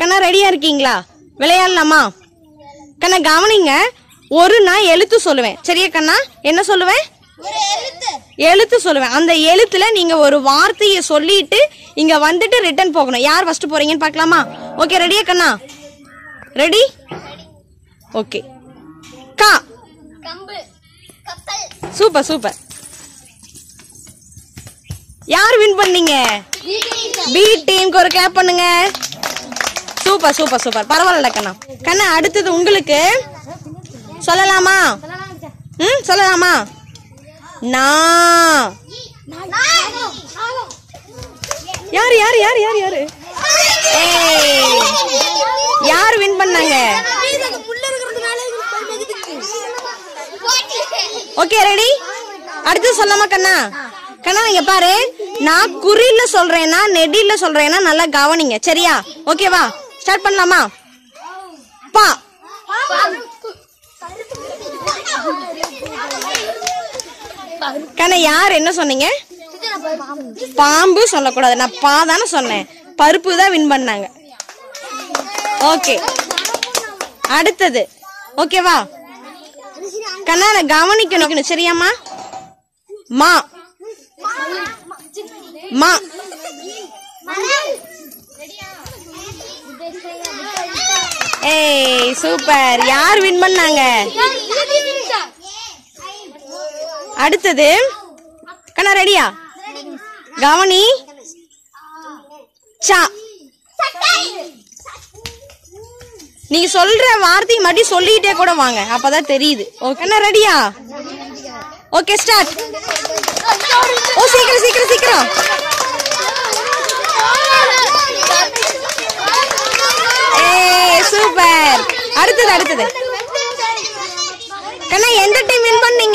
கண்ணா ரெடியா இருக்கீங்களா விளையாடலாமா கண்ணா கவனிங்க ஒரு நான் எழுத்து சொல்லுவேன் சரியா கண்ணா என்ன சொல்லுவேன் எழுத்து சொல்லுவேன் அந்த எழுத்துல நீங்க ஒரு வார்த்தையை சொல்லிட்டு இங்க வந்துட்டு ரிட்டர்ன் போகணும் யார் ஃபர்ஸ்ட் போறீங்கன்னு பார்க்கலாமா ஓகே ரெடியா கண்ணா ரெடி ஓகே கா கம்பு கப்பல் சூப்பர் சூப்பர் யார் வின் பண்ணீங்க பி டீமுக்கு ஒரு கிளாப் பண்ணுங்க சூப்பர் சூப்பர் சூப்பர் பரவாயில்ல கண்ணா கண்ணா அடுத்தது உங்களுக்கு சொல்லலாமா ம் சொல்லலாமா நான் யார் யார் யார் யார் யாரு ஏய் யார் வின் பண்ணாங்க ஓகே ரெடி அடுத்து சொல்லாமா கண்ணா கண்ணா இங்க பாரு நான் குறியில சொல்றேன்னா நெடில சொல்றேன்னா நல்லா கவனிங்க சரியா ஓகேவா ஸ்டார்ட் பண்ணலாமா பா கண்ணா யார் என்ன சொன்னீங்க பாம்பு சொல்லக்கூடாது நான் பா தானே சொன்னேன் பருப்பு தான் வின் பண்ணாங்க ஓகே அடுத்தது ஓகேவா கண்ணா நான் கவனிக்கணும் சரியாம்மா மா மா ஏய் சூப்பர் யார் வின் பண்ணாங்க அடுத்தது கண்ணா ரெடியா கவனி சா நீங்க சொல்ற வார்த்தை மட்டும் சொல்லிட்டே கூட வாங்க அப்பதான் தெரியுது ஓகே அண்ணா ரெடியா ஓகே ஸ்டார்ட் ஓ சீக்கிரம் சீக்கிரம் சீக்கிரம் ஏய் சூப்பர் அடுத்தது அடுத்தது கண்ணா எந்த டீம் வின் பண்ணீங்க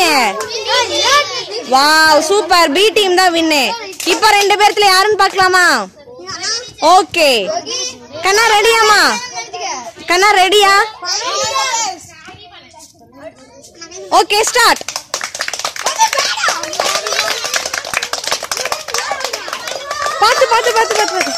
வாவ் சூப்பர் பி டீம் தான் வின்னு இப்போ ரெண்டு பேர்த்துல யாருன்னு பார்க்கலாமா ஓகே கண்ணா ரெடியாமா கண்ணா ரெடியா ஓகே ஸ்டார்ட் பார்த்து பார்த்து பார்த்து பார்த்து பார்த்து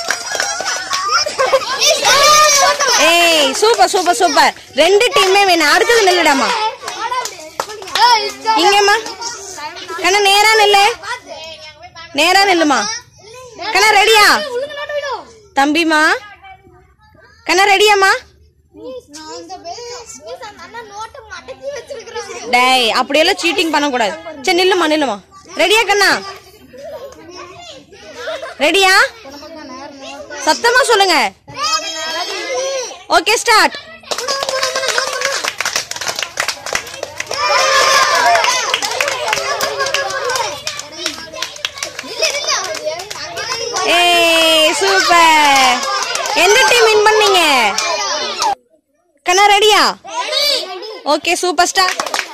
ஏய் சூப்பர் சூப்பர் சூப்பர் ரெண்டு டீமே வேணும் அடுத்தது நில்லுடாமா இங்கம்மா கண்ணா நேரா நில்லு நேரா நில்லுமா கண்ணா ரெடியா தம்பிமா கண்ணா ரெடியாம்மா டேய் அப்படியெல்லாம் சீட்டிங் பண்ணக்கூடாது சரி நில்லுமா நில்லுமா ரெடியா கண்ணா ரெடியா சத்தமா சொல்லுங்க ஓகே ஸ்டார்ட் ஏய் சூப்பர் எந்த டீம் வின் பண்ணீங்க கண்ணா ரெடியா ஓகே சூப்பர் ஸ்டார்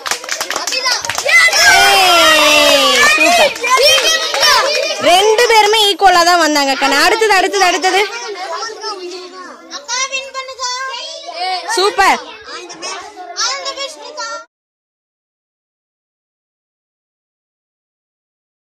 சூப்பர் ரெண்டு பேருமே ஈக்குவலா தான் வந்தாங்க கண்ணா அடுத்தது அடுத்தது அடுத்தது சூப்பர்